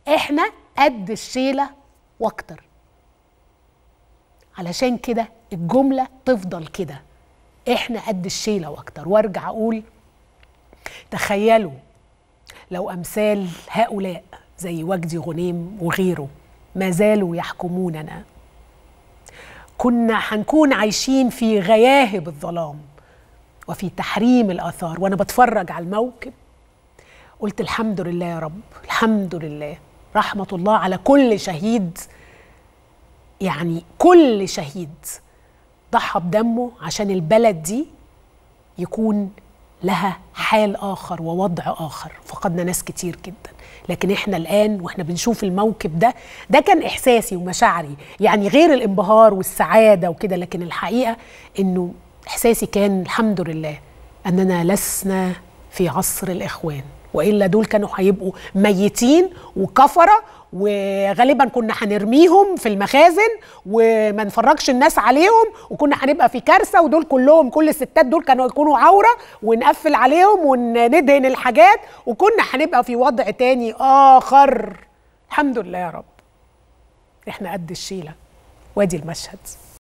احنا قد الشيله واكتر علشان كده الجمله تفضل كده احنا قد الشيله واكتر وارجع اقول تخيلوا لو امثال هؤلاء زي وجدي غنيم وغيره ما زالوا يحكموننا كنا هنكون عايشين في غياهب الظلام وفي تحريم الاثار وانا بتفرج على الموكب قلت الحمد لله يا رب الحمد لله رحمه الله على كل شهيد يعني كل شهيد ضحى بدمه عشان البلد دي يكون لها حال اخر ووضع اخر فقدنا ناس كتير جدا لكن احنا الان واحنا بنشوف الموكب ده ده كان احساسي ومشاعري يعني غير الانبهار والسعاده وكده لكن الحقيقه انه احساسي كان الحمد لله اننا لسنا في عصر الاخوان والا دول كانوا هيبقوا ميتين وكفره وغالبا كنا هنرميهم في المخازن وما نفرجش الناس عليهم وكنا هنبقى في كارثه ودول كلهم كل الستات دول كانوا يكونوا عوره ونقفل عليهم وندهن الحاجات وكنا هنبقى في وضع تاني اخر الحمد لله يا رب احنا قد الشيله وادي المشهد